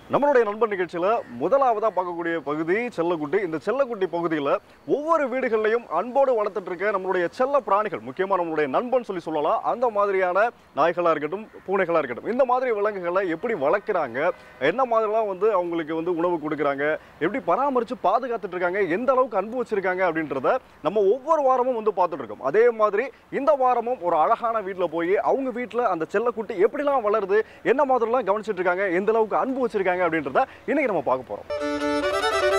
நம்மளுடைய நண்பர் நிகழ்ச்சியில முதலாவதா பார்க்கக்கூடிய பகுதி செல்லக்குட்டி இந்த செல்லக்குட்டி பகுதியில் ஒவ்வொரு வீடுகள்லையும் அன்போடு வளர்த்துட்டு இருக்க நம்மளுடைய செல்ல பிராணிகள் முக்கியமா நம்மளுடைய நண்பன் சொல்லி சொல்லலாம் அந்த மாதிரியான நாய்களா இருக்கட்டும் பூனைகளா இருக்கட்டும் இந்த மாதிரி விலங்குகளை எப்படி வளர்க்குறாங்க என்ன மாதிரிலாம் வந்து அவங்களுக்கு வந்து உணவு கொடுக்குறாங்க எப்படி பராமரித்து பாதுகாத்துட்டு இருக்காங்க எந்த அளவுக்கு அன்பு வச்சிருக்காங்க அப்படின்றத நம்ம ஒவ்வொரு வாரமும் வந்து பார்த்துட்டு இருக்கோம் அதே மாதிரி இந்த வாரமும் ஒரு அழகான வீட்டில் போய் அவங்க வீட்டில் அந்த செல்லக்குட்டி எப்படிலாம் வளருது என்ன மாதிரிலாம் கவனிச்சிட்டு இருக்காங்க எந்த அளவுக்கு அன்பு வச்சிருக்காங்க அப்படின்றத இன்னைக்கு நம்ம பார்க்க போகிறோம்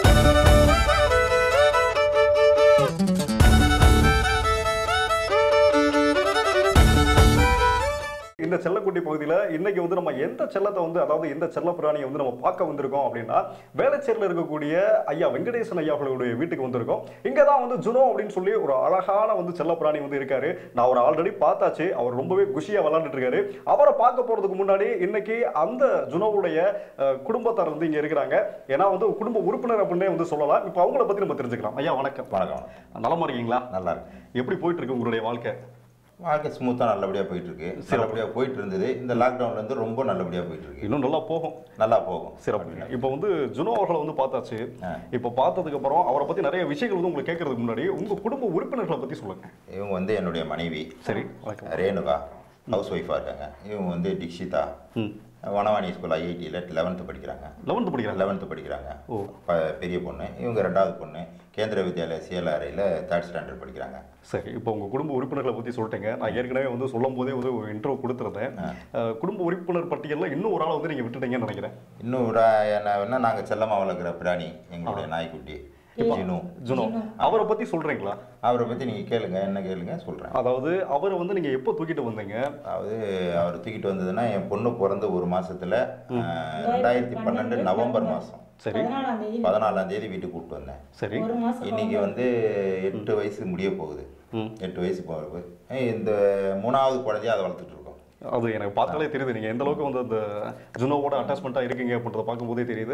இந்த செல்லக்குட்டி பகுதியில் இன்னைக்கு வந்து நம்ம எந்த செல்லத்தை வந்து அதாவது எந்த செல்ல பிராணியை வந்து நம்ம பார்க்க வந்திருக்கோம் அப்படின்னா வேளச்சேரியில் இருக்கக்கூடிய ஐயா வெங்கடேசன் ஐயா அவர்களுடைய வீட்டுக்கு வந்திருக்கோம் இங்கே தான் வந்து ஜுனோ அப்படின்னு சொல்லி ஒரு அழகான வந்து செல்ல பிராணி வந்து இருக்காரு நான் அவரை ஆல்ரெடி பார்த்தாச்சு அவர் ரொம்பவே குஷியாக விளாண்டுட்டு இருக்காரு அவரை பார்க்க போறதுக்கு முன்னாடி இன்னைக்கு அந்த ஜுனோவுடைய அஹ், குடும்பத்தார் வந்து இங்கே இருக்கிறாங்க ஏன்னா வந்து குடும்ப உறுப்பினர் அப்படின்னே வந்து சொல்லலாம் இப்போ அவங்கள பற்றி நம்ம தெரிஞ்சுக்கலாம் ஐயா வணக்கம் வணக்கம் நலமா இருக்கீங்களா நல்லா இருக்கு எப்படி போயிட்டு இருக்கு உங்களுடைய வாழ்க்கை வாழ்க்கை ஸ்மூத்தாக நல்லபடியாக போயிட்டு இருக்கு நல்லபடியாக போயிட்டு இருந்தது இந்த லாக்டவுன்ல இருந்து ரொம்ப நல்லபடியாக போயிட்டு இருக்கு இன்னும் நல்லா போகும் நல்லா போகும் சிறப்புங்க இப்போ வந்து ஜுனோ அவர்களை வந்து பார்த்தாச்சு ஆ. இப்போ பார்த்ததுக்கு அப்புறம் அவரை பத்தி நிறைய விஷயங்கள் வந்து உங்களுக்கு கேட்கறதுக்கு முன்னாடி உங்க குடும்ப உறுப்பினர்களை பத்தி சொல்லுங்க இவங்க வந்து என்னுடைய மனைவி சரி வணக்கம் ரேணுகா ஹவுஸ் ஒய்ஃபாக இருக்காங்க இவங்க வந்து டிக்ஷிதா ம் வனவாணி ஸ்கூல் ஐஐடியில் லெவன்த்து படிக்கிறாங்க லெவன்த்து படிக்கிறாங்க லெவன்த்து படிக்கிறாங்க ஓ. ப பெரிய பொண்ணு இவங்க ரெண்டாவது பொண்ணு கேந்திர வித்யாலய சிஎல்ஆர்ஐயில் தேர்ட் ஸ்டாண்டர்ட் படிக்கிறாங்க சரி இப்போ உங்க குடும்ப உறுப்பினர்களை பத்தி சொல்லிட்டீங்க நான் ஏற்கனவே வந்து சொல்லும் போதே வந்து ஒரு இன்ட்ரோ கொடுத்துருந்தேன் அஹ், குடும்ப உறுப்பினர் பட்டியல்ல இன்னும் ஒரு ஆளை வந்து நீங்க விட்டுட்டீங்கன்னு நினைக்கிறேன் இன்னும் விட என்ன வேணா நாங்கள் செல்லமாக வளர்க்குற பிராணி எங்களுடைய நாய்க்குட்டி ஜினு ஜுனோ அவரை பத்தி சொல்றீங்களா அவரை பற்றி நீங்கள் கேளுங்க என்ன கேளுங்க சொல்கிறேன் அதாவது அவரை வந்து நீங்க எப்போ தூக்கிட்டு வந்தீங்க அதாவது அவர் தூக்கிட்டு வந்ததுன்னா என் பொண்ணு பிறந்த ஒரு மாசத்துல அஹ், ரெண்டாயிரத்தி பன்னெண்டு நவம்பர் மாதம் சரி பதினாலாம் தேதி பதினாலாம் தேதி வீட்டுக்கு கூப்பிட்டு வந்தேன் சரி ஒரு மாசம் இன்னைக்கு வந்து எட்டு வயசு முடிய போகுது ம். எட்டு வயசு போகுது அஹ் இந்த மூணாவது குழந்தைய அதை வளர்த்துட்டு இருக்கோம் அது எனக்கு பார்த்தாலே தெரியுது நீங்க எந்த அளவுக்கு வந்து அந்த ஜுனோவோட அட்டாச்மெண்ட்டாக இருக்கீங்க அப்படின்றத பார்க்கும்போதே தெரியுது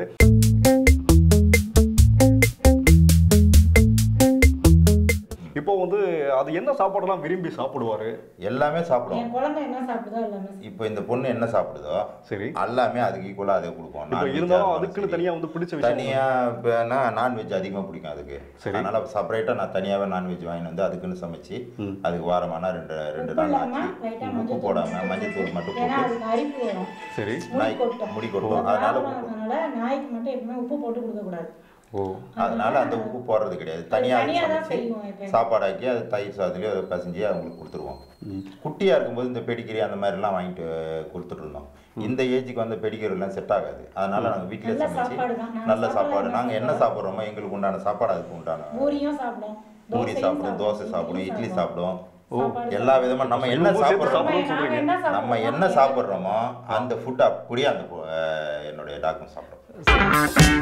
இப்போ வந்து அது என்ன சாப்பாடெல்லாம் விரும்பி சாப்பிடுவாரு எல்லாமே சாப்பிடும் என் குழந்தை என்ன சாப்பிடுதோ எல்லாமே இப்போ இந்த பொண்ணு என்ன சாப்பிடுதோ சரி எல்லாமே அதுக்கு ஈக்குவலாக அதை கொடுக்கும் இப்போ Non-veg இருந்தாலும் ஆ அதுக்குன்னு சரி. தனியா வந்து பிடிச்ச விஷயம் தனியா இப்போனா நான்வெஜ் அதிகமாக பிடிக்கும் அதுக்கு சரி. அதனால செப்பரேட்டாக நான் தனியாகவே நான்வெஜ் வாங்கிட்டு வந்து அதுக்குன்னு சமைச்சு அதுக்கு வாரமானா ரெண்டு ரெண்டு உப்பு நாள் இல்லாம ஆச்சு லைட்டா உப்பு மஞ்சள் போடாம மஞ்சத்தூள் மட்டும் ஏன்னா போட்டு அதுக்கு அரிப்பு வரும் சரி முடி நாய் கொட்டும் முடி கொட்டும் அதனால உப்பு அதனால நாய்க்கு மட்டும் எப்பவுமே உப்பு போட்டு கொடுக்க கூடாது ஓ அதனால அந்த உப்பு போடுறது கிடையாது தனியாக தனியா தான் சமைச்சு செய்வோம் எப்பயுமே. சாப்பாடாக்கி அது தயிர் சாதத்துலேயோ அதை பசஞ்சு அவங்களுக்கு கொடுத்துருவோம் குட்டியாக இருக்கும்போது இந்த பெடிகிரி அந்த மாதிரிலாம் வாங்கிட்டு கொடுத்துட்டு இருந்தோம் இந்த ஏஜுக்கு வந்து பெடிகிரி எல்லாம் செட் ஆகாது அதனால நாங்கள் வீட்டிலே நல்ல சமைச்சு சாப்பாடு தான். நாங்க நல்ல சாப்பாடு சாப்பாடு நாங்கள் என்ன சாப்பிட்றோமோ எங்களுக்கு உண்டான சாப்பாடு அதுக்கு உண்டான பூரியும் சாப்பிடும் பூரி தோசையும் சாப்பிடும் தோசை சாப்பிடும் இட்லி சாப்பிடும் சாப்பாடு எல்லா விதமா நம்ம என்ன இன்னமும் சேர்த்து சாப்பிட்றோமோ சாப்பிடுறோம்னு சொல்றீங்க. என்ன சாப்பிடுறோமோ நம்ம என்ன சாப்பிட்றோமோ அந்த ஃபுட் அப்படியே அந்த பொ- அஹ் என்னுடைய டாக்டர் சாப்பிடும்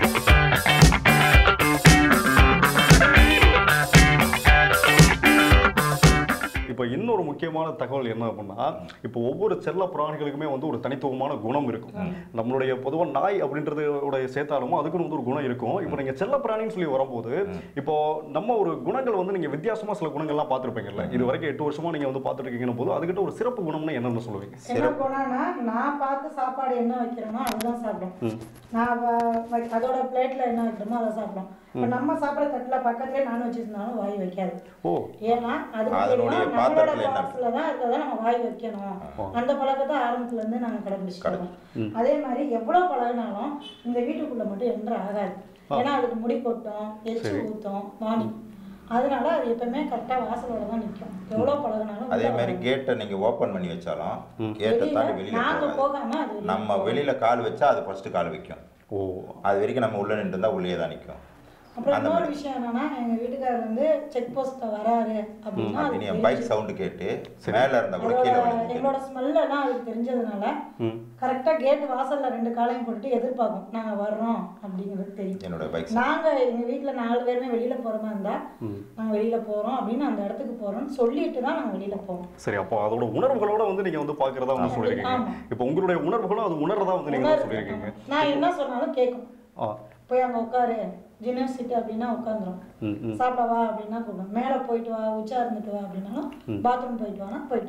இப்போ இன்னொரு முக்கியமான தகவல் என்ன அப்படின்னா இப்போ ஒவ்வொரு செல்ல பிராணிகளுக்குமே வந்து ஒரு தனித்துவமான குணம் இருக்கும் நம்மளுடைய பொதுவாக நாய் அப்படின்றதோட சேர்த்தாலும் அதுக்குன்னு வந்து ஒரு குணம் இருக்கும் இப்போ நீங்க செல்ல பிராணின்னு சொல்லி வரும்போது இப்போ நம்ம ஒரு குணங்கள் வந்து நீங்க வித்தியாசமா சில குணங்கள்லாம் பார்த்துருப்பீங்கல்ல இது வரைக்கும் எட்டு வருஷமா நீங்க வந்து பார்த்துட்டு இருக்கீங்கன்னு போது அதுக்கிட்ட ஒரு சிறப்பு குணம்னு என்னன்னு சொல்லுவீங்க என்ன போனான்னா நான் பார்த்து சாப்பாடு என்ன வைக்கிறேனோ அதுதான் சாப்பிடும் நான் வ- வ- அதோட பிளேட்ல என்ன வைக்கிறோமோ அதை சாப்பிடும் இப்போ நம்ம சாப்பிட்ற தட்டுல பக்கத்துலேயே நான் வச்சிருந்தாலும் வாய் வைக்காது ஓ ஏன்னா அதுக்கு அதனுடைய தெரியும் நம்மளோட பாத்திரத்துல என்ன பாக்ஸ்ல தான் இருக்கிறத நம்ம வாய் வைக்கணும் அந்த பழக்கத்தை ஆரம்பத்துல இருந்து நாங்க கடைபிடிச்சிட்டு வரோம் அதே மாதிரி எவ்வளவு பழகினாலும் இந்த வீட்டுக்குள்ள மட்டும் என்ற ஆகாது ஏன்னா அதுக்கு முடி கொட்டும் எச்சு ஊத்தும் வாணி அதனால அது எப்பவுமே கரெக்டா வாசலோட தான் நிக்கும் எவ்வளவு பழகினாலும் அதே உள்ள மாதிரி கேட்டை நீங்க ஓபன் பண்ணி வச்சாலும் கேட்டை தாண்டி வெளியில வெளியில நாங்க போகாது போகாம அது வெளியில நம்ம வெளியில கால் வச்சா அது ஃபர்ஸ்ட் கால் வைக்கும் ஓ அது வரைக்கும் நம்ம உள்ள நின்று இருந்தா உள்ளே தான் நிற்கும் அப்புறம் இன்னொரு விஷயம் என்னன்னா எங்க வீட்டுக்காரர் வந்து செக் போஸ்ட்ல வராரு அப்படின்னா அது அப்படின்னு பைக் சவுண்டு கேட்டு மேல இருந்தா கூட கீழே அதோட விழுந்து எங்களோட ஸ்மெல் எல்லாம் அதுக்கு தெரிஞ்சதுனால கரெக்டா கேட் வாசல்ல ரெண்டு காலையும் போட்டுட்டு எதிர்பார்க்கும் நாங்க வர்றோம் அப்படிங்கிறது தெரியும் என்னோட பைக் நாங்க எங்க வீட்ல நாலு பேருமே வெளியில போற மாதிரி இருந்தா நாங்க வெளியில போறோம் அப்படின்னு அந்த இடத்துக்கு போறோம்னு சொல்லிட்டு தான் நாங்க வெளியில போவோம் சரி அப்போ அதோட உணர்வுகளோட வந்து நீங்க வந்து பார்க்கறதா வந்து சொல்லியிருக்கீங்க ஆமா. இப்போ உங்களுடைய உணர்வுகளும் அது உணர்றதா வந்து நீங்க வந்து சொல்லியிருக்கீங்க நான் என்ன சொன்னாலும் கேட்கும் ஆ போய் அங்க உட்காரு ஜினோ சீட் அப்படின்னா உட்காந்துரும் ம் ம் சாப்பிட வா அப்படின்னா கூப்பிடும் மேலே போயிட்டு வா உச்சா இருந்துட்டு வா அப்படின்னாலும் பாத்ரூம் போயிட்டு வானா போயிட்டு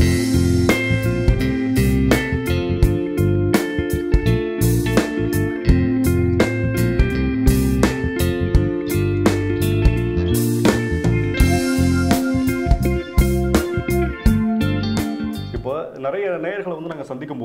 வந்துடும்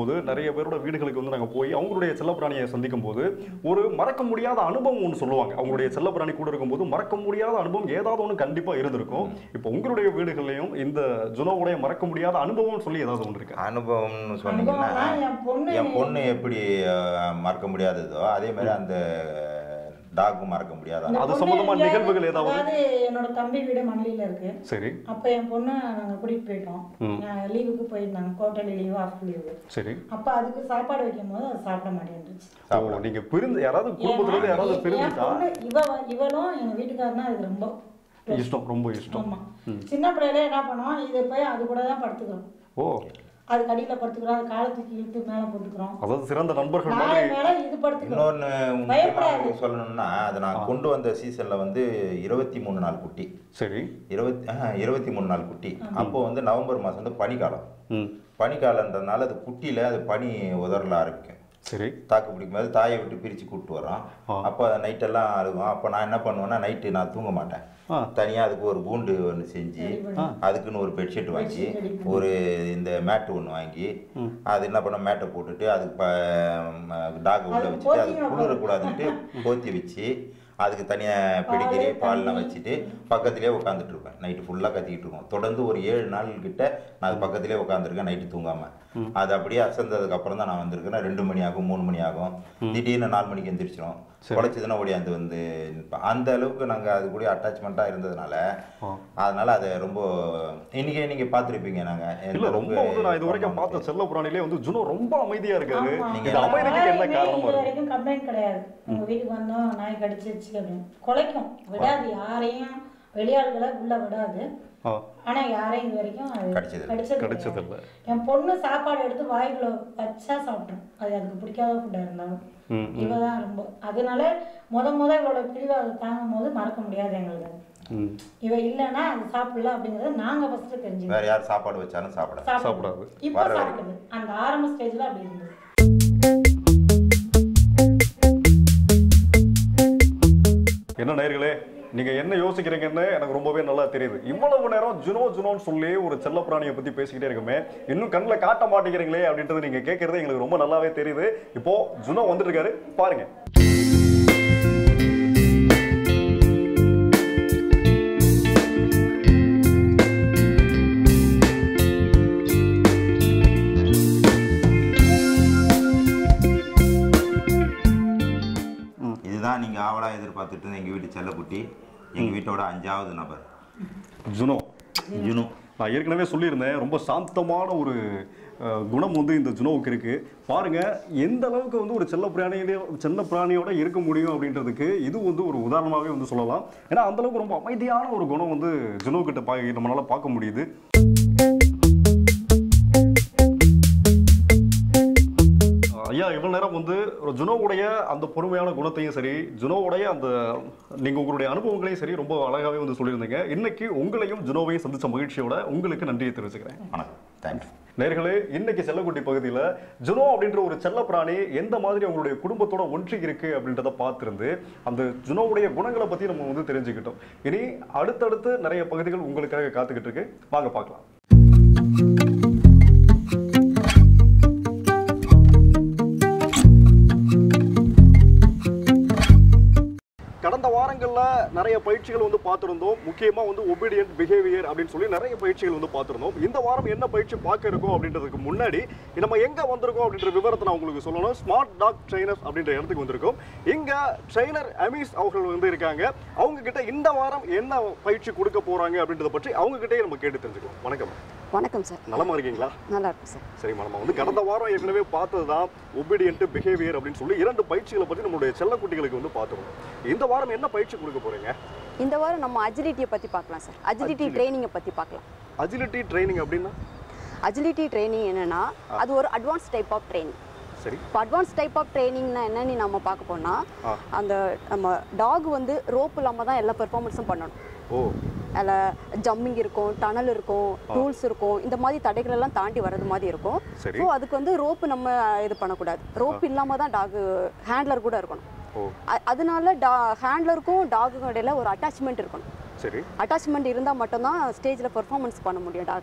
போது நிறைய பேரோட வீடுகளுக்கு வந்து நாங்க போய் அவங்களுடைய செல்லப்பிராணியை சந்திக்கும் போது ஒரு மறக்க முடியாத அனுபவம் ஒன்று சொல்லுவாங்க அவங்களுடைய செல்லப்பிராணி கூட இருக்கும்போது மறக்க முடியாத அனுபவம் ஏதாவது ஒன்று கண்டிப்பா இருந்திருக்கும் இப்போ உங்களுடைய வீடுகள்லையும் இந்த ஜுனோவுடைய மறக்க முடியாத அனுபவம்னு சொல்லி ஏதாவது ஒன்று இருக்கு அனுபவம்னு சொன்னீங்கன்னா அனுபவம்னா என் பொண்ணு என் பொண்ணு எப்படி அஹ், மறக்க முடியாததோ அதே மாதிரி அந்த டாக்கும் மறக்க முடியாத இந்த அது பொண்ணு சம்பந்தமான எங்கேயாவது- நிகழ்வுகள் ஏதாவது? அதாவது என்னோட தம்பி வீடு மணலியில இருக்கு சரி அப்ப என் பொண்ணு நாங்க கூட்டிட்டு போயிட்டோம் நான் லீவுக்கு போயிருந்தாங்க குவார்டர்லி லீவு ஆஃப் லீவு சரி அப்ப அதுக்கு சாப்பாடு வைக்கும் போது அது சாப்பிட மாட்டேன்ருச்சு ஓ, நீங்க பிரிந்து யாராவது குடும்பத்துல இருந்து யாராவது என் பிரிஞ்சுட்டா பொண்ணு இவ வ- இவளும் எங்க வீட்டுக்காரனா அதுக்கு ரொம்ப இஷ்டம் ரொம்ப இஷ்டம் ஆமா சின்ன பிள்ளையில என்ன பண்ணோம் இது போய் அது கூட தான் படுத்துக்கிறோம் ஓ அது கடியில படுத்துக்கிறோம் அது காலை தூக்கி இழுத்து மேல போட்டுக்கிறோம் அதாவது சிறந்த நண்பர்கள் நாய் மாதிரி மேல இது படுத்துக்கிறோம் இன்னொன்று முக்கியமாக பயப்படாது. உங்களுக்கு சொல்லணும்னா அதை நான் கொண்டு வந்த சீசனில் வந்து இருபத்தி மூணு நாள் குட்டி சரி இருபத்தி இருபத்தி மூணு நாள் குட்டி அப்போ வந்து நவம்பர் மாதம் வந்து பனிக்காலம் ம் பனிக்காலன்றதுனால அது குட்டியில் அது பனி உதறல ஆரம்பிக்கும் சரி தாக்கு பிடிக்கும் போது தாயை விட்டு பிரித்து கூப்பிட்டு வரோம் அப்போ நைட்டெல்லாம் அழுகும் அப்போ நான் என்ன பண்ணுவேன்னா நைட்டு நான் தூங்க மாட்டேன் ஆ. தனியாக அதுக்கு ஒரு கூண்டு ஒன்று செஞ்சு அதுக்குன்னு ஒரு பெட்ஷீட் வாங்கி ஒரு இந்த மேட்டு ஒன்று வாங்கி அது என்ன பண்ண மேட்டை போட்டுட்டு அதுக்கு ப டாக் உள்ள அதுக்கு வச்சுட்டு அது போத்திங்க குளிரக்கூடாதுன்ட்டு போத்தி வச்சு அதுக்கு தனியாக பிடிக்கிறி பால்லாம் வச்சுட்டு பக்கத்துலேயே உட்காந்துட்டு இருப்பேன் நைட்டு ஃபுல்லாக கத்திக்கிட்டு இருக்கோம் தொடர்ந்து ஒரு ஏழு நாள் கிட்ட நான் அது பக்கத்துலேயே உட்காந்துருக்கேன் நைட்டு தூங்காமல் அது அப்படியே அசந்ததுக்கு அப்புறம் தான் நான் வந்திருக்கேன் ரெண்டு மணி ஆகும் மூணு மணி ஆகும் திடீர்னு நாலு மணிக்கு எந்திரிச்சிரும் குறைச்சதுன்னா ஓடியாந்து வந்து நிற்பேன் அந்த அளவுக்கு நாங்கள் அது கூட அட்டாச்மெண்ட்டாக இருந்ததுனால அதனால அதை ரொம்ப இன்னைக்கே நீங்கள் பார்த்துருப்பீங்க நாங்கள் இல்ல ரொம்ப வந்து நான் இது வரைக்கும் பார்த்த செல்ல புராணிலே வந்து ஜுனோ ரொம்ப அமைதியா இருக்காரு ஆமா. இந்த அமைதிக்கு என்ன யாருமே காரணமா இது இருக்கு வரைக்கும் கம்ப்ளைண்ட் கிடையாது உங்க வீட்டுக்கு வந்தோம் நாய் கடிச்சிருச்சு அப்படின்னு குலைக்கும் விடாது யாரையும் வெளியாள்களை உள்ள விடாது ஆ, ஆனா யாரையும் இது வரைக்கும் அது கடிச்சது இல்ல. கடிச்சது கடிச்சது கிடையாது. இல்ல. என் பொண்ணு சாப்பாடு எடுத்து வாய்க்குள்ள வச்சா சாப்பிட்டோம் அது அதுக்கு பிடிக்காத ஃபுட்டா இருந்தாலும் ம், இவ தான் ரொம்ப அதனால முத முத இவளோட பிடிவாதை தாங்கும் போது மறக்க முடியாது எங்களுக்கு அது. ம். இவ இல்லைன்னா அது சாப்பிடல அப்படிங்கறத நாங்க ஃபர்ஸ்ட் தெரிஞ்சுக்கணும் வேற யார் சாப்பாடு வச்சாலும் சாப்பிட சாப்பிடாது. இப்போ வர சாப்பிடுது அந்த ஆரம்ப ஸ்டேஜ்ல அப்படி இருந்தது என்ன நேயர்களே நீங்க என்ன யோசிக்கிறீங்கன்னு எனக்கு ரொம்பவே நல்லா தெரியுது இவ்வளவு நேரம் ஜுனோ ஜுனோன்னு சொல்லி ஒரு செல்ல பிராணியை பத்தி பேசிக்கிட்டே இருக்குமே இன்னும் கண்ணில் காட்ட மாட்டேங்கிறீங்களே அப்படின்றது நீங்க கேட்கறது எங்களுக்கு ரொம்ப நல்லாவே தெரியுது இப்போ ஜுனோ வந்துட்டு இருக்காரு பாருங்க இதுதான் நீங்க ஆவலா எதிர்பார்த்துட்டு இருந்த எங்க வீட்டு செல்லக்குட்டி எங்க வீட்டோட அஞ்சாவது நபர் ஜுனோ ஜுனு நான் ஏற்கனவே சொல்லியிருந்தேன் ரொம்ப சாந்தமான ஒரு அஹ், குணம் வந்து இந்த ஜுனோவுக்கு இருக்கு பாருங்க எந்த அளவுக்கு வந்து ஒரு செல்ல பிராணியிலே செல்ல பிராணியோட இருக்க முடியும் அப்படின்றதுக்கு இது வந்து ஒரு உதாரணமாகவே வந்து சொல்லலாம் ஏன்னா அந்த அளவுக்கு ரொம்ப அமைதியான ஒரு குணம் வந்து ஜுனோ கிட்ட பா நம்மளால பார்க்க முடியுது ஐயா இவ்வளவு நேரம் வந்து ஒரு ஜுனோவுடைய அந்த பொறுமையான குணத்தையும் சரி ஜுனோவுடைய அந்த நீங்க உங்களுடைய அனுபவங்களையும் சரி ரொம்ப அழகாவே வந்து சொல்லியிருந்தீங்க இன்னைக்கு உங்களையும் ஜுனோவையும் சந்திச்ச மகிழ்ச்சியோட உங்களுக்கு நன்றியை தெரிவிச்சுக்கிறேன் வணக்கம் தேங்க்யூ நேர்களே இன்னைக்கு செல்லக்குட்டி பகுதியில் ஜுனோ அப்படின்ற ஒரு செல்ல பிராணி எந்த மாதிரி அவங்களுடைய குடும்பத்தோட ஒன்றி இருக்கு அப்படின்றத பார்த்திருந்து அந்த ஜுனோவுடைய குணங்களை பத்தி நம்ம வந்து தெரிஞ்சுக்கிட்டோம் இனி அடுத்தடுத்து நிறைய பகுதிகள் உங்களுக்காக காத்துக்கிட்டு இருக்கு வாங்க பார்க்கலாம் கடந்த வாரங்களில் நிறைய பயிற்சிகள் வந்து பார்த்துருந்தோம் முக்கியமாக வந்து ஒபீடியன்ட் பிஹேவியர் அப்படின்னு சொல்லி நிறைய பயிற்சிகள் வந்து பார்த்துருந்தோம் இந்த வாரம் என்ன பயிற்சி பார்க்க இருக்கோம் அப்படின்றதுக்கு முன்னாடி நம்ம எங்கே வந்திருக்கோம் அப்படின்ற விவரத்தை நான் உங்களுக்கு சொல்லணும் ஸ்மார்ட் டாக் ட்ரைனர் அப்படின்ற இடத்துக்கு வந்திருக்கோம் இங்கே ட்ரைனர் அமீஸ் அவர்கள் வந்து இருக்காங்க அவங்க கிட்ட இந்த வாரம் என்ன பயிற்சி கொடுக்க போறாங்க அப்படின்றத பற்றி அவங்க கிட்டே நம்ம கேட்டு தெரிஞ்சுக்கலாம் வணக்கம் வணக்கம் சார் நலமா இருக்கீங்களா நல்லா இருக்கும் சார் சரிம்மா நம்ம வந்து கடந்த வாரம் ஏற்கனவே பார்த்தது தான் ஒபீடியன்ட் பிஹேவியர் அப்படின்னு சொல்லி இரண்டு பயிற்சிகளை பற்றி நம்மளுடைய செல்லக்குட்டிகளுக்கு வந்து பார்த்துருவோம் இந்த வாரம் என்ன பயிற்சி கொடுக்க போறீங்க இந்த வாரம் நம்ம அஜிலிட்டியை பற்றி பார்க்கலாம் சார் அஜிலிட்டி Agility. ட்ரைனிங்கை பற்றி பார்க்கலாம் அஜிலிட்டி ட்ரைனிங் அப்படின்னா அஜிலிட்டி ட்ரைனிங் என்னன்னா அது ஒரு அட்வான்ஸ் டைப் ஆஃப் ட்ரைனிங் சரி இப்போ அட்வான்ஸ் டைப் ஆஃப் ட்ரைனிங்னா என்னன்னு நம்ம பார்க்க போனால் ஆ. அந்த நம்ம டாக் வந்து ரோப் இல்லாமல் தான் எல்லா பெர்ஃபார்மன்ஸும் பண்ணணும் ஓ அதில் ஜம்மிங் இருக்கும் டனல் இருக்கும் டூல்ஸ் இருக்கும் இந்த மாதிரி தடைகள் எல்லாம் தாண்டி வர்றது மாதிரி இருக்கும் சரி. ஸோ அதுக்கு வந்து ரோப்பு நம்ம இது பண்ணக்கூடாது ரோப் இல்லாமல் தான் டாக் ஹேண்ட்லர் கூட இருக்கணும் ஓ அ- அதனால டா ஹேண்ட்லருக்கும் டாகுக்கும் இடையில ஒரு அட்டாச்மெண்ட் இருக்கணும் சரி அட்டாச்மெண்ட் இருந்தால் மட்டும்தான் ஸ்டேஜில் பெர்ஃபார்மன்ஸ் பண்ண முடியும் டாகால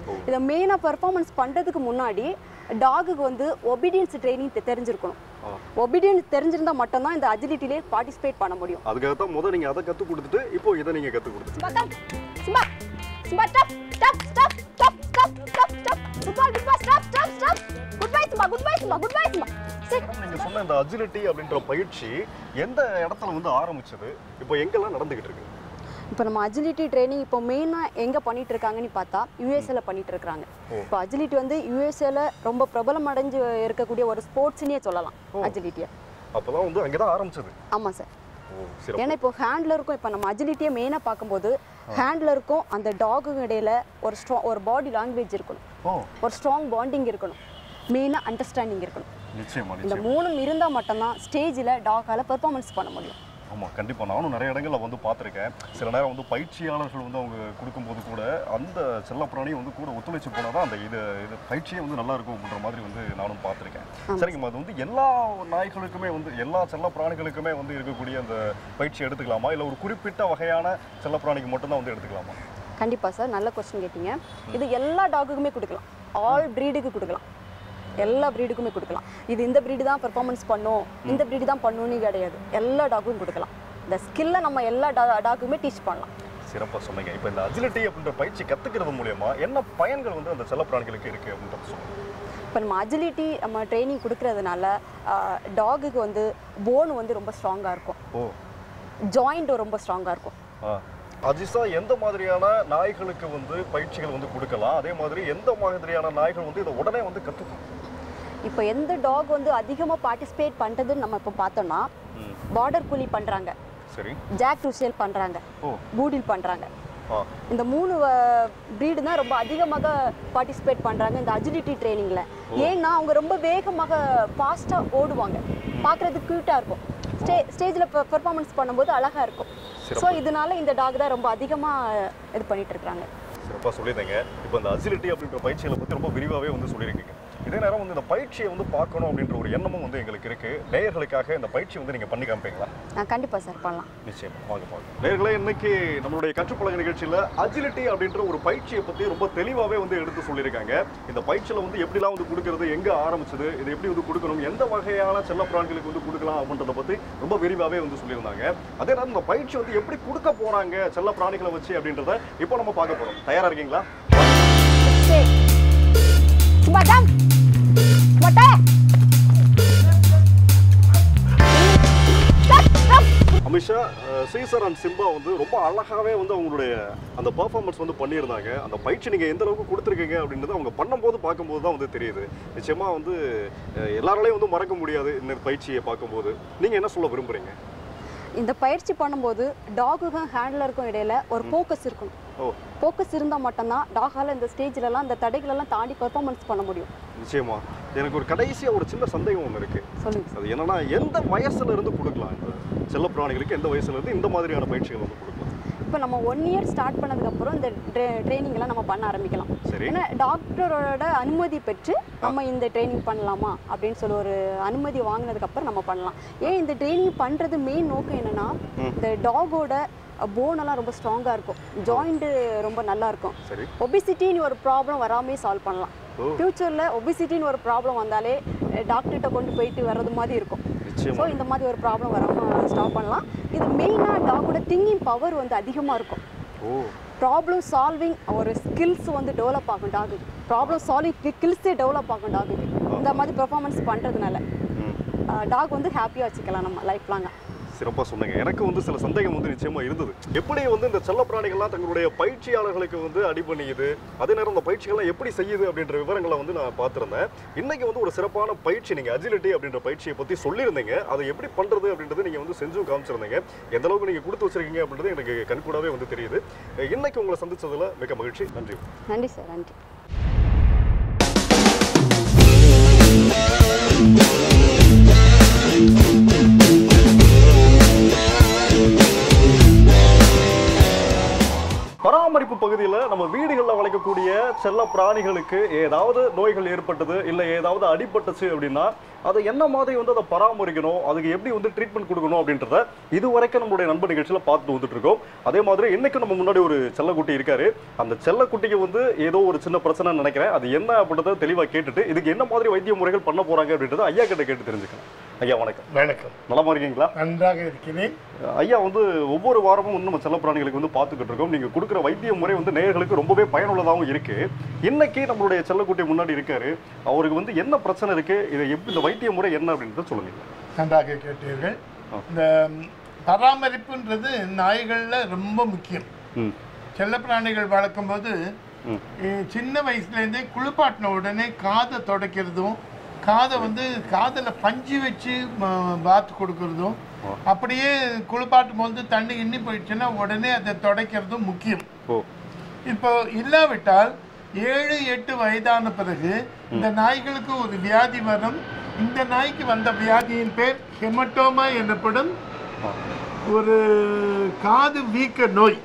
இதை மெயினாக பெர்ஃபார்மன்ஸ் பண்ணுறதுக்கு முன்னாடி டாகுக்கு வந்து ஒபீடியன்ஸ் ட்ரைனிங் தெரிஞ்சிருக்கணும் ஒபீடியன்ஸ் தெரிஞ்சிருந்தா மட்டும்தான் இந்த அஜிலிட்டிலே பார்ட்டிசிபேட் பண்ண முடியும் அதுக்காக தான் முதல் நீங்க அதை கத்து கொடுத்துட்டு இப்போ இதை நீங்க கத்து கொடுத்து Simba, come. Simba. Simba, stop. Stop, stop, stop, stop, stop, stop. Football, Simba, stop, stop, stop. Goodbye, Simba. Goodbye, Simba. Goodbye, Simba. Sit. நீங்க சொன்ன இந்த அஜிலிட்டி அப்படின்ற பயிற்சி எந்த இடத்துல வந்து ஆரம்பிச்சது இப்போ எங்கெல்லாம் நடந்துகிட்டு இருக்கு இப்போ நம்ம அஜிலிட்டி ட்ரைனிங் இப்போ மெயினாக எங்கே பண்ணிட்டு இருக்காங்கன்னு பார்த்தா யூஎஸ்ஏல பண்ணிட்டு இருக்காங்க இப்போ அஜிலிட்டி வந்து யூஎஸ்ஏல ரொம்ப பிரபலம் அடைஞ்சு இருக்கக்கூடிய ஒரு ஸ்போர்ட்ஸ்னே சொல்லலாம் அஜிலிட்டியை அப்பதான் வந்து அங்கதான் ஆரம்பிச்சது ஆமாம் சார் ஓ சிறப்பு ஏன்னா இப்போ ஹேண்ட்லருக்கும் இப்போ நம்ம அஜிலிட்டியை மெயினாக பார்க்கும்போது ஹேண்ட்லருக்கும் அந்த டாகுக்கும் இடையில ஒரு ஸ்ட்ரா ஒரு பாடி லாங்குவேஜ் இருக்கணும் ஓ ஒரு ஸ்ட்ராங் பாண்டிங் இருக்கணும் மெயினாக அண்டர்ஸ்டாண்டிங் இருக்கணும் நிச்சயமா இந்த நிச்சயம் மூணும் இருந்தால் மட்டும்தான் ஸ்டேஜில் டாகால பெர்ஃபார்மன்ஸ் பண்ண முடியும் ஆமா கண்டிப்பா நானும் நிறைய இடங்கள்ல வந்து பார்த்திருக்கேன் சில நேரம் வந்து பயிற்சியாளர்கள் வந்து அவங்க கொடுக்கும்போது கூட அந்த செல்லப்பிராணியும் வந்து கூட ஒத்துழைச்சு போனாதான் அந்த இது இது பயிற்சியே வந்து நல்லா இருக்கும் அப்படின்ற மாதிரி வந்து நானும் பார்த்திருக்கேன் சரிங்கம்மா அது வந்து எல்லா நாய்களுக்குமே வந்து எல்லா செல்லப்பிராணிகளுக்குமே வந்து இருக்கக்கூடிய அந்த பயிற்சி எடுத்துக்கலாமா இல்லை ஒரு குறிப்பிட்ட வகையான செல்லப்பிராணிக்கு மட்டும்தான் வந்து எடுத்துக்கலாமா கண்டிப்பாக சார் நல்ல கொஸ்டின் கேட்டீங்க இது எல்லா டாகுக்குமே கொடுக்கலாம் ஆல் ப்ரீடுக்கு கொடுக்கலாம் எல்லா ப்ரீடுக்குமே கொடுக்கலாம் இது இந்த ப்ரீடு தான் பெர்ஃபார்மன்ஸ் பண்ணும் இந்த ப்ரீடு தான் பண்ணணும்னு கிடையாது எல்லா டாகுக்கும் கொடுக்கலாம் இந்த ஸ்கில்லை நம்ம எல்லா டா டாக்குமே டீச் பண்ணலாம் சிறப்பா சொன்னீங்க இப்போ இந்த அஜிலிட்டி அப்படின்ற பயிற்சி கத்துக்கிறது மூலியமா என்ன பயன்கள் வந்து அந்த செல்லப்பிராணிகளுக்கு இருக்கு அப்படின்றத சொல்லுங்க இப்போ நம்ம அஜிலிட்டி நம்ம ட்ரைனிங் கொடுக்கறதுனால டாகுக்கு வந்து போன் வந்து ரொம்ப ஸ்ட்ராங்காக இருக்கும் ஓ ஜாயிண்ட் ரொம்ப ஸ்ட்ராங்காக இருக்கும் ஆ. அஜிசா எந்த மாதிரியான நாய்களுக்கு வந்து பயிற்சிகள் வந்து கொடுக்கலாம் அதே மாதிரி எந்த மாதிரியான நாய்கள் வந்து இதை உடனே வந்து கற்றுக்கணும் இப்போ எந்த டாக் வந்து அதிகமாக பார்ட்டிசிபேட் பண்ணுறதுன்னு நம்ம இப்போ பார்த்தோம்னா பார்டர் கூலி பண்ணுறாங்க சரி ஜாக் ருசேல் பண்ணுறாங்க ஓ பூடில் பண்ணுறாங்க ஆ இந்த மூணு ப்ரீடு தான் ரொம்ப அதிகமாக பார்ட்டிசிபேட் பண்ணுறாங்க இந்த அஜிலிட்டி ட்ரைனிங்கில் ஏன்னா அவங்க ரொம்ப வேகமாக ஃபாஸ்ட்டாக ஓடுவாங்க பார்க்குறதுக்கு க்யூட்டாக இருக்கும் ஸ்டே ஸ்டேஜில் பெர்ஃபார்மன்ஸ் பண்ணும்போது அழகாக இருக்கும் ஸோ இதனால இந்த டாக் தான் ரொம்ப அதிகமாக இது பண்ணிட்டு இருக்காங்க சிறப்பாக சொல்லியிருந்தீங்க இப்போ இந்த அஜிலிட்டி அப்படின்ற பயிற்சிகளை பற்றி ரொம்ப விரிவாகவே வந்து சொல்லியிருக்கீங்க இதே நேரம் வந்து இந்த பயிற்சியை வந்து பார்க்கணும் அப்படின்ற ஒரு எண்ணமும் வந்து எங்களுக்கு இருக்கு நேயர்களுக்காக இந்த பயிற்சி வந்து நீங்கள் பண்ணி காமிப்பீங்களா நான் கண்டிப்பாக சார் பண்ணலாம் நிச்சயம் வாங்க பாருங்க நேர்களே இன்னைக்கு நம்மளுடைய கற்றுப்பழக நிகழ்ச்சியில் அஜிலிட்டி அப்படின்ற ஒரு பயிற்சியை பற்றி ரொம்ப தெளிவாகவே வந்து எடுத்து சொல்லியிருக்காங்க இந்த பயிற்சியில் வந்து எப்படிலாம் வந்து கொடுக்கறது எங்கே ஆரம்பிச்சது இது எப்படி வந்து கொடுக்கணும் எந்த வகையான செல்லப்பிராணிகளுக்கு வந்து கொடுக்கலாம் அப்படின்றத பற்றி ரொம்ப விரிவாகவே வந்து சொல்லியிருந்தாங்க அதே நேரம் இந்த பயிற்சி வந்து எப்படி கொடுக்க போறாங்க செல்ல பிராணிகளை வச்சு அப்படின்றத இப்போ நம்ம பார்க்க போறோம் தயாரா இருக்கீங்களா சரி மேடம் மொட்டை Amisha ah, Caesar and Simba வந்து ரொம்ப அழகாவே வந்து அவங்களுடைய அந்த பெர்ஃபார்மன்ஸ் வந்து பண்ணியிருந்தாங்க அந்த பயிற்சி நீங்க எந்த அளவுக்கு கொடுத்துருக்கீங்க அப்படின்றது அவங்க பண்ணும்போது பார்க்கும்போது தான் வந்து தெரியுது நிச்சயமா வந்து அஹ், எல்லாராலையும் வந்து மறக்க முடியாது இந்த பயிற்சியை பார்க்கும்போது நீங்க என்ன சொல்ல விரும்புறீங்க இந்த பயிற்சி பண்ணும்போது டாகுக்கும் ஹேண்ட்லருக்கும் இடையில ஒரு ஃபோக்கஸ் இருக்கணும் ஓ ஃபோக்கஸ் இருந்தால் மட்டும்தான் டாகால இந்த ஸ்டேஜ்லலாம் இந்த தடைகளெல்லாம் தாண்டி பெர்ஃபார்மன்ஸ் பண்ண முடியும் நிச்சயமா எனக்கு ஒரு கடைசியா ஒரு சின்ன சந்தேகம் ஒன்று இருக்கு சொல்லுங்க அது என்னன்னா எந்த வயசுல இருந்து கொடுக்கலாம் இந்த செல்லப்பிராணிகளுக்கு எந்த வயசுல இருந்து இந்த மாதிரியான பயிற்சிகள் வந்து கொடுக்கலாம் இப்போ நம்ம ஒன் இயர் ஸ்டார்ட் பண்ணதுக்கப்புறம் இந்த ட்ரைனிங்லாம் நம்ம பண்ண ஆரம்பிக்கலாம் சரி ஏன்னா டாக்டரோட அனுமதி பெற்று நம்ம இந்த ட்ரைனிங் பண்ணலாமா அப்படின்னு சொல்லி ஒரு அனுமதி வாங்கினதுக்கப்புறம் நம்ம பண்ணலாம் ஏன் இந்த ட்ரைனிங் பண்ணுறது மெயின் நோக்கம் என்னன்னா இந்த டாகோட போனெல்லாம் ரொம்ப ஸ்ட்ராங்காக இருக்கும் ஜாயிண்ட்டு ரொம்ப நல்லா இருக்கும் சரி ஒபிசிட்டின்னு ஒரு ப்ராப்ளம் வராமே சால்வ் பண்ணலாம் ஓ. ஃப்யூச்சரில் ஒபிசிட்டின்னு ஒரு ப்ராப்ளம் வந்தாலே டாக்டர்கிட்ட கொண்டு போயிட்டு வர்றது மாதிரி இருக்கும் நிச்சயமா ஸோ இந்த மாதிரி ஒரு ப்ராப்ளம் வராமல் ஸ்டாப் பண்ணலாம் இது மெயினாக டாகோட திங்கிங் பவர் வந்து அதிகமாக இருக்கும் ஓ ப்ராப்ளம் சால்விங் ஒரு ஸ்கில்ஸ் வந்து டெவலப் ஆகும் டாகு ப்ராப்ளம் சால்விங் ஸ்கில்ஸே டெவலப் ஆகும் டாகுக்கு இந்த மாதிரி பெர்ஃபார்மன்ஸ் பண்ணுறதுனால ம் டாக் வந்து ஹாப்பியாக வச்சுக்கலாம் நம்ம லைஃப் லாங்காக சிறப்பாக சொன்னீங்க எனக்கு வந்து சில சந்தேகம் வந்து நிச்சயமா இருந்தது எப்படி வந்து இந்த செல்லப்பிராணிகள்லாம் தங்களுடைய பயிற்சியாளர்களுக்கு வந்து அடிபணியுது அதே நேரம் இந்த பயிற்சிகள்லாம் எப்படி செய்யுது அப்படின்ற விவரங்களை வந்து நான் பார்த்துருந்தேன் இன்னைக்கு வந்து ஒரு சிறப்பான பயிற்சி நீங்கள் அஜிலிட்டி அப்படின்ற பயிற்சியை பற்றி சொல்லியிருந்தீங்க அதை எப்படி பண்ணுறது அப்படின்றது நீங்கள் வந்து செஞ்சும் காமிச்சிருந்தீங்க எந்த அளவுக்கு நீங்கள் கொடுத்து வச்சிருக்கீங்க அப்படின்றது எனக்கு கண்கூடாவே வந்து தெரியுது இன்னைக்கு உங்களை சந்திச்சதுல மிக மகிழ்ச்சி நன்றி நன்றி சார் நன்றி பராமரிப்பு பகுதியில் நம்ம வீடுகளில் வளர்க்கக்கூடிய செல்ல பிராணிகளுக்கு ஏதாவது நோய்கள் ஏற்பட்டது இல்லை ஏதாவது அடிபட்டுச்சு அப்படின்னா அதை என்ன மாதிரி வந்து அதை பராமரிக்கணும் அதுக்கு எப்படி வந்து ட்ரீட்மெண்ட் கொடுக்கணும் அப்படின்றத இது வரைக்கும் நம்மளுடைய நண்பர் நிகழ்ச்சியில பார்த்துட்டு வந்துட்டு இருக்கோம் அதே மாதிரி இன்னைக்கும் நம்ம முன்னாடி ஒரு செல்லக்குட்டி இருக்காரு அந்த செல்லக்குட்டிக்கு வந்து ஏதோ ஒரு சின்ன பிரச்சனை நினைக்கிறேன் அது என்ன அப்படின்றத தெளிவா கேட்டுட்டு இதுக்கு என்ன மாதிரி வைத்திய முறைகள் பண்ண போறாங்க அப்படின்றத ஐயா கிட்ட கேட்டு தெரிஞ்சுக்கலாம் ஐயா வணக்கம் வணக்கம் நலமா இருக்கீங்களா நன்றாக இருக்கிறேன் ஐயா வந்து ஒவ்வொரு வாரமும் வந்து நம்ம செல்லப்பிராணிகளுக்கு வந்து பார்த்துக்கிட்டு இருக்கோம் நீங்க கொடுக்குற வைத்திய முறை வந்து நேயர்களுக்கு ரொம்பவே பயனுள்ளதாகவும் இருக்கு இன்னைக்கு நம்மளுடைய செல்லக்குட்டி முன்னாடி இருக்காரு அவருக்கு வந்து என்ன பிரச்சனை இருக்கு இதை எப்படி இந்த வைத்திய முறை என்ன அப்படின்றத சொல்லுங்க நன்றாக கேட்டீர்கள் ஆ. இந்த ம், பராமரிப்புன்றது நாய்களில் ரொம்ப முக்கியம் ம் செல்லப்பிராணிகள் வளர்க்கும்போது ம். இ- சின்ன வயசுலேருந்தே குளிப்பாட்டின உடனே காதை துடைக்கிறதும் காதை வந்து காதில் பஞ்சு வச்சு ம- பாத் கொடுக்கறதும் அப்படியே குளிப்பாட்டும் போது தண்ணி இன்னி போயிடுச்சுன்னா உடனே அதை துடைக்கிறதும் முக்கியம் ஓ இப்போ இல்லாவிட்டால் ஏழு எட்டு வயதான பிறகு இந்த நாய்களுக்கு ஒரு வியாதி வரும் இந்த நாய்க்கு வந்த வியாதியின் பேர் ஹெமட்டோமா எனப்படும் ஆ. ஒரு காது வீக்க நோய்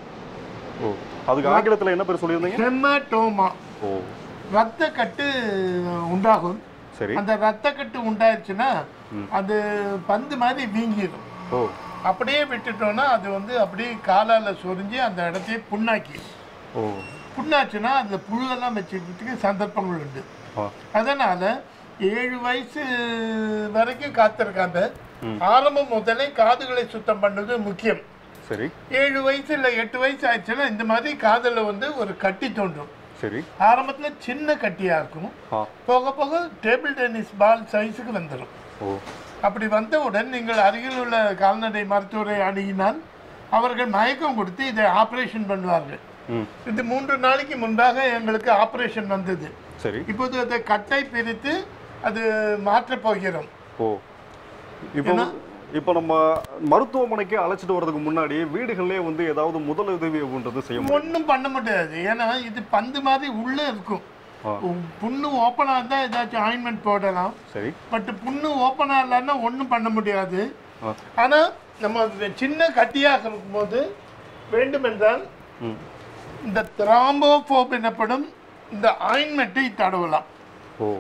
ஓ அதுக்கு ஆங்கிலத்துல என்ன பேர் சொல்லியிருந்தீங்க ஹெமட்டோமா ஓ ரத்த கட்டு உண்டாகும் சரி அந்த ரத்த கட்டு உண்டாயிருச்சுன்னா அது பந்து மாதிரி வீங்கிடும் ஓ அப்படியே விட்டுட்டோம்னா அது வந்து அப்படியே காலால சொரிஞ்சு அந்த இடத்தையே புண்ணாக்கி ஓ புண்ணாச்சுன்னா அதில் புழுவெல்லாம் வச்சுக்கிறதுக்கு சந்தர்ப்பங்கள் உண்டு ஆ அதனால ஏழு வயசு வரைக்கும் காத்திருக்காங்க ஆரம்பம் முதலே காதுகளை சுத்தம் பண்ணது முக்கியம் சரி ஏழு வயசு இல்லை எட்டு வயசு ஆயிடுச்சுன்னா இந்த மாதிரி காதில் வந்து ஒரு கட்டி தோன்றும் சரி ஆரம்பத்தில் சின்ன கட்டியாக இருக்கும் ஆ போக போக டேபிள் டென்னிஸ் பால் சைஸுக்கு வந்துடும் ஓ அப்படி வந்தவுடன் நீங்கள் அருகில் உள்ள கால்நடை மருத்துவரை அணுகினால் அவர்கள் மயக்கம் கொடுத்து இதை ஆப்ரேஷன் பண்ணுவார்கள் ம் இது மூன்று நாளைக்கு முன்பாக எங்களுக்கு ஆப்ரேஷன் வந்தது சரி இப்போது அதை கட்டை பிரித்து அது மாற்றப் போகிறோம் ஓ இப்போ இப்போ நம்ம மருத்துவமனைக்கு அழைச்சிட்டு வர்றதுக்கு முன்னாடி வீடுகள்லயே வந்து ஏதாவது முதல் உதவி அப்படின்றது செய்ய முடியும் ஒன்றும் பண்ண முடியாது ஏன்னா இது பந்து மாதிரி உள்ளே இருக்கும் ஆ. புண்ணு ஓப்பனாக இருந்தால் ஏதாச்சும் ஆயின்மெண்ட் போடலாம் சரி பட் புண்ணு ஓப்பனாக இல்லைன்னா ஒன்றும் பண்ண முடியாது ஆ. ஆனால் நம்ம அது சின்ன கட்டியாக இருக்கும்போது வேண்டுமென்றால் ம் இந்த திராம்போஃபோப் எனப்படும் இந்த ஆயின்மெண்ட்டை தடவலாம் ஓ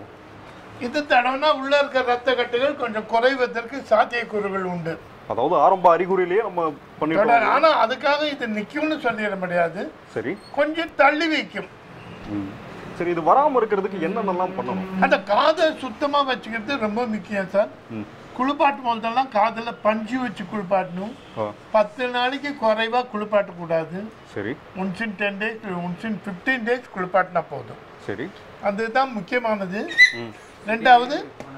இது தடவினா உள்ள இருக்க ரத்த கட்டுகள் கொஞ்சம் குறைவதற்கு சாத்தியக்கூறுகள் உண்டு அதாவது ஆரம்ப அறிகுறியிலேயே நம்ம பண்ணிட்டோம் தொடர் ஆனா அதுக்காக இது நிக்கும்னு சொல்லிட முடியாது சரி கொஞ்சம் தள்ளி வைக்கும் ம். சரி இது வராம இருக்கிறதுக்கு என்னென்னலாம் பண்ணணும் அந்த காதை சுத்தமா வச்சுக்கிறது ரொம்ப முக்கியம் சார் ம். குளிப்பாட்டும் போதெல்லாம் காதுல பஞ்சு வச்சு குளிப்பாட்டணும் ஆ பத்து நாளைக்கு குறைவா குளிப்பாட்டக்கூடாது சரி once in ten days once in fifteen days குளிப்பாட்டினா போதும் சரி அதுதான் முக்கியமானது ம் ரெண்டாவது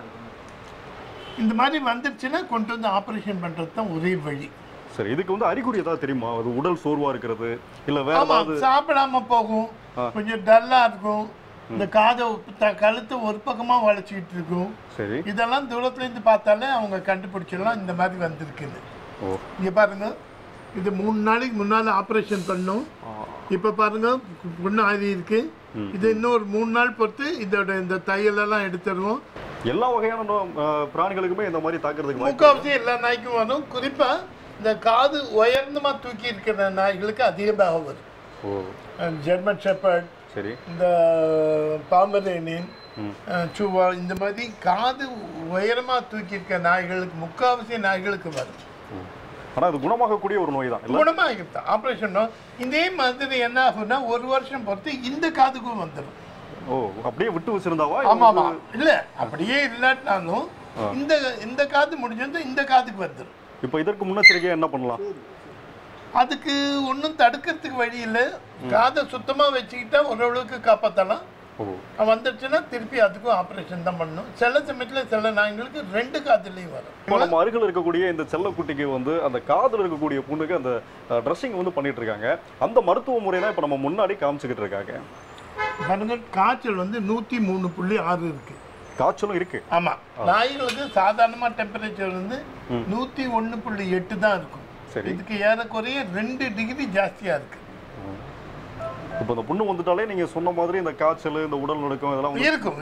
இந்த மாதிரி வந்துருச்சுன்னா கொண்டு வந்து ஆப்ரேஷன் பண்றது தான் ஒரே வழி சரி இதுக்கு வந்து அறிகுறி ஏதாவது தெரியுமா அது உடல் சோர்வா இருக்கிறது இல்ல வேற ஆமா ஏதாவது சாப்பிடாம போகும் ஆ. கொஞ்சம் டல்லா இருக்கும் இந்த காதை த- கழுத்தை ஒரு பக்கமா வளைச்சிக்கிட்டு இருக்கும் சரி இதெல்லாம் தூரத்துல இருந்து பார்த்தாலே அவங்க கண்டுபிடிச்சிடலாம் இந்த மாதிரி வந்திருக்குது ஓ இங்க பாருங்க இது மூணு நாளைக்கு முன்னால ஆப்ரேஷன் பண்ணோம் ஆ, இப்ப பாருங்க பொண்ணு ஆதி இருக்கு இது இன்னும் ஒரு மூணு நாள் பொறுத்து இதோட இந்த தையலெல்லாம் எடுத்துருவோம் எல்லா வகையான நோ- ஆ, பிராணிகளுக்குமே இந்த மாதிரி தாக்குறதுக்கு வாய்ப்பு முக்கால்வாசி எல்லா நாய்க்கும் வரும் குறிப்பா இந்த காது உயர்ந்தமா தூக்கி இருக்கிற நாய்களுக்கு அதிகமாக வரும் ஓ ஜெர்மன் ஷெப்பர்ட் சரி இந்த பாம்பரேனின் சுவா இந்த மாதிரி காது உயரமா தூக்கி இருக்க நாய்களுக்கு முக்காவாசி நாய்களுக்கு வரும் ஆனா அது குணமாகக்கூடிய ஒரு நோய் தான் இல்ல குணமாகிருத்தா ஆப்ரேஷன் இதே மாதிரி என்ன ஆகும்னா ஒரு வருஷம் பொறுத்து இந்த காதுக்கும் வந்துடும் ஓ அப்படியே விட்டு வச்சிருந்தாவா ஆமா ஆமா இல்ல அப்படியே இல்லாட்டினாலும் இந்த இந்த காது முடிஞ்சது இந்த காதுக்கு வந்துடும் இப்போ இதற்கு முன்னெச்சரிக்கையா என்ன பண்ணலாம் அதுக்கு ஒன்றும் தடுக்கிறதுக்கு வழி இல்லை காதை சுத்தமா வச்சுக்கிட்டா ஓரளவுக்கு காப்பாற்றலாம் ஓ வந்துடுச்சுன்னா திருப்பி அதுக்கும் ஆப்ரேஷன் தான் பண்ணணும் சில சமயத்தில் சில நாய்களுக்கு ரெண்டு காதுலேயும் வரும் இப்போ நம்ம அருகில் இருக்கக்கூடிய இந்த செல்லக்குட்டிக்கு வந்து அந்த காதில் இருக்கக்கூடிய புண்ணுக்கு அந்த ட்ரெஸ்ஸிங் வந்து பண்ணிட்டு இருக்காங்க அந்த மருத்துவ முறை தான் இப்போ நம்ம முன்னாடி காமிச்சுக்கிட்டு இருக்காங்க பாருங்க காய்ச்சல் வந்து நூற்றி மூணு புள்ளி ஆறு இருக்கு காய்ச்சலும் இருக்கு ஆமா நாய்களுக்கு சாதாரணமா டெம்பரேச்சர் வந்து நூற்றி ஒன்று புள்ளி எட்டு தான் இருக்கும் சரி இதுக்கு ஏறக்குறைய ரெண்டு டிகிரி ஜாஸ்தியா இருக்கு இப்போ இந்த புண்ணு வந்துட்டாலே நீங்க சொன்ன மாதிரி இந்த காய்ச்சல் இந்த உடல் நடுக்கம் இதெல்லாம் வந்து இருக்கும்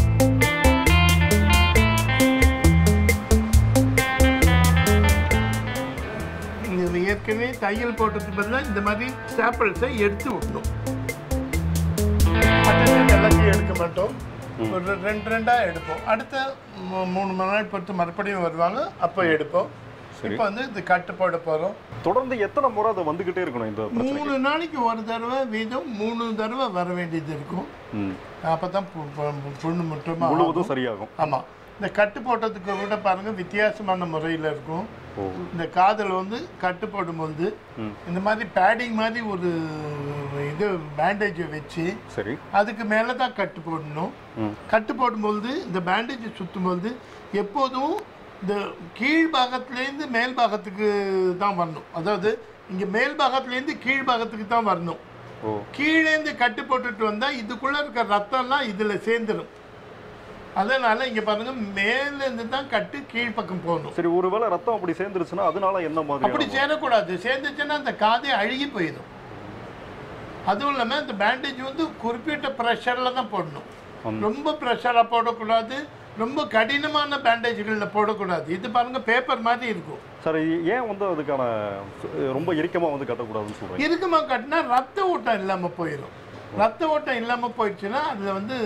இது ஏற்கனவே தையல் போட்டதுக்கு பதிலாக இந்த மாதிரி சாப்பிள்ஸை எடுத்து விடணும் மற்ற எல்லாத்தையும் எடுக்க மாட்டோம் ஒரு ரெண்டு ரெண்டா எடுப்போம் அடுத்த மூ- மூணு மணி நேரம் பொறுத்து மறுபடியும் வருவாங்க அப்போ எடுப்போம் இப்போ வந்து இது கட்டு போட போறோம் தொடர்ந்து எத்தனை முறை அதை வந்துகிட்டே இருக்கணும் இந்த பிரச்சனை மூணு நாளைக்கு ஒரு தடவை வீதம் மூணு தடவை வர வேண்டியது இருக்கும் ம். அப்பதான் பு- பு- புண்ணு முற்றமா முழுவதும் சரியாகும் ஆமா இந்த கட்டு போட்டதுக்கு கூட பாருங்க வித்தியாசமான முறையில் இருக்கும் ஓ இந்த காதில் வந்து கட்டு போடும்போது இந்த மாதிரி பேடிங் மாதிரி ஒரு இது பேண்டேஜை வச்சு சரி அதுக்கு மேலே தான் கட்டு போடணும் கட்டு போடும்போது இந்த பேண்டேஜை சுற்றும்போது எப்போதும் இந்த கீழ் பாகத்துலேருந்து மேல் பாகத்துக்கு தான் வரணும் அதாவது இங்கே மேல் பாகத்துலேருந்து கீழ் பாகத்துக்கு தான் வரணும் ஓ கீழேந்து கட்டு போட்டுட்டு வந்தால் இதுக்குள்ளே இருக்க ரத்தம்லாம் இதில் சேர்ந்துடும் அதனால இங்கே பாருங்க மேலேருந்து தான் கட்டு கீழ் பக்கம் போகணும் சரி ஒருவேளை ரத்தம் அப்படி சேர்ந்துருச்சுன்னா அதனால என்ன அப்படி மாதிரி சேரக்கூடாது சேர்ந்துச்சுன்னா அந்த காதே அழுகி போயிடும் அதுவும் இல்லாமல் இந்த பேண்டேஜ் வந்து குறிப்பிட்ட ப்ரெஷரில் தான் போடணும் ரொம்ப ப்ரெஷராக போடக்கூடாது ரொம்ப கடினமான பேண்டேஜ்களில் போடக்கூடாது இது பாருங்க பேப்பர் மாதிரி இருக்கும் சரி ஏன் வந்து அதுக்கான சு- ரொம்ப இறுக்கமா வந்து கட்டக்கூடாதுன்னு சொல்றீங்க இறுக்கமா கட்டினா ரத்த ஓட்டம் இல்லாமல் போயிடும் ரத்த ஓட்டம் இல்லாமல் போயிடுச்சுன்னா அதில் வந்து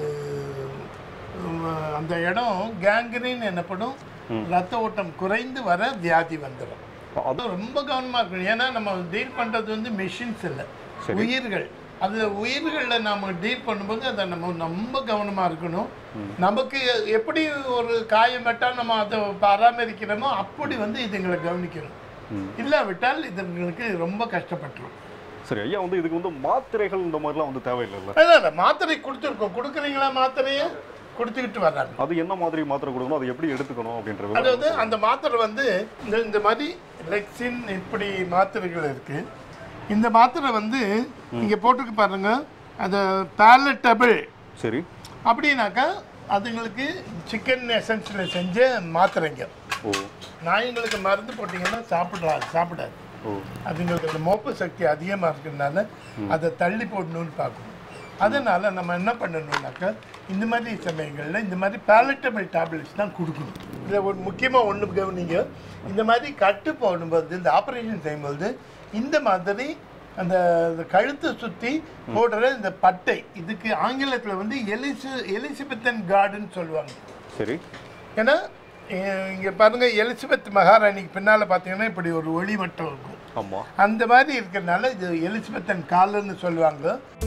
உம், அந்த இடம் கேங்க்ரீன் எனப்படும் ரத்த ஓட்டம் குறைந்து வர வியாதி வந்துடும் அது அது ரொம்ப கவனமா இருக்கணும் ஏன்னா நம்ம டீல் பண்றது வந்து மிஷின்ஸ் இல்லை உயிர்கள் அது உயிர்களில் நாம டீல் பண்ணும்போது அதை நம்ம ரொம்ப கவனமா இருக்கணும் நமக்கு எப்படி ஒரு காயம் பட்டால் நம்ம அதை பராமரிக்கிறோமோ அப்படி வந்து இதுங்களை கவனிக்கணும் இல்லாவிட்டால் இதுங்களுக்கு ரொம்ப கஷ்டப்பட்டுரும் சரி ஐயா வந்து இதுக்கு வந்து மாத்திரைகள் இந்த மாதிரிலாம் வந்து தேவையில்லைல்ல அதான் அதான், மாத்திரை கொடுத்துருக்கோம் கொடுக்குறீங்களா மாத்திரையை கொடுத்துக்கிட்டு வர்றாங்க அது என்ன மாதிரி மாத்திரை கொடுக்கணும் அதை எப்படி எடுத்துக்கணும் அப்படின்றது அதாவது அந்த மாத்திரை வந்து இந்த இந்த மாதிரி லெக்சின் இப்படி மாத்திரைகள் இருக்கு இந்த மாத்திரை வந்து நீங்க போட்டுக்கு பாருங்க அது பேலட்டபிள் சரி அப்படின்னாக்கா அதுங்களுக்கு சிக்கன் எசன்ஸில் செஞ்ச மாத்திரைங்க ஓ நாய்ங்களுக்கு மருந்து போட்டிங்கன்னா சாப்பிடாது சாப்பிடாது ஓ அதுங்களுக்கு அந்த மோப்ப சக்தி அதிகமாக இருக்கிறதுனால அதை தள்ளி போடணும்னு பார்க்கணும் அதனால நம்ம என்ன பண்ணணும்னாக்கா இந்த மாதிரி சமயங்களில் இந்த மாதிரி பேலட்டபிள் டேப்லெட்ஸ் தான் கொடுக்கணும் இதில் ஒரு முக்கியமாக ஒன்று கவனிங்க இந்த மாதிரி கட்டு போடும்போது இந்த ஆப்ரேஷன் செய்யும்போது இந்த மாதிரி அந்த அந்த கழுத்தை சுற்றி போடுற இந்த பட்டை இதுக்கு ஆங்கிலத்தில் வந்து எலிசு எலிசபெத்தன் கார்டுன்னு சொல்லுவாங்க சரி ஏன்னா இ- இங்க பாருங்க எலிசபெத் மகாராணிக்கு பின்னால பார்த்தீங்கன்னா இப்படி ஒரு ஒளி மட்டம் இருக்கும் ஆமா அந்த மாதிரி இருக்கிறதுனால இது எலிசபெத்தன் காலுன்னு சொல்லுவாங்க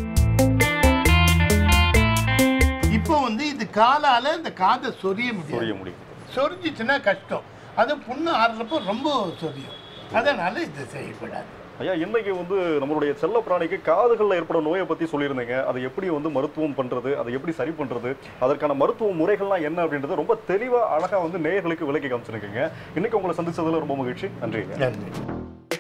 இப்போ வந்து இது காலால இந்த காதை சொரிய முடியும் புரிய முடியும் சொரிஞ்சிச்சுன்னா கஷ்டம் அது புண்ணு ஆடுறப்போ ரொம்ப சொரியும் அதனால இது செய்யக்கூடாது ஐயா இன்னைக்கு வந்து நம்மளுடைய செல்ல பிராணிக்கு காதுகளில் ஏற்படும் நோயை பத்தி சொல்லியிருந்தீங்க அதை எப்படி வந்து மருத்துவம் பண்றது அதை எப்படி சரி பண்றது அதற்கான மருத்துவ முறைகள்லாம் என்ன அப்படின்றத ரொம்ப தெளிவா அழகா வந்து நேயர்களுக்கு விளக்கி காமிச்சிருக்கீங்க இன்னைக்கு உங்களை சந்திச்சதுல ரொம்ப மகிழ்ச்சி நன்றிங்க நன்றி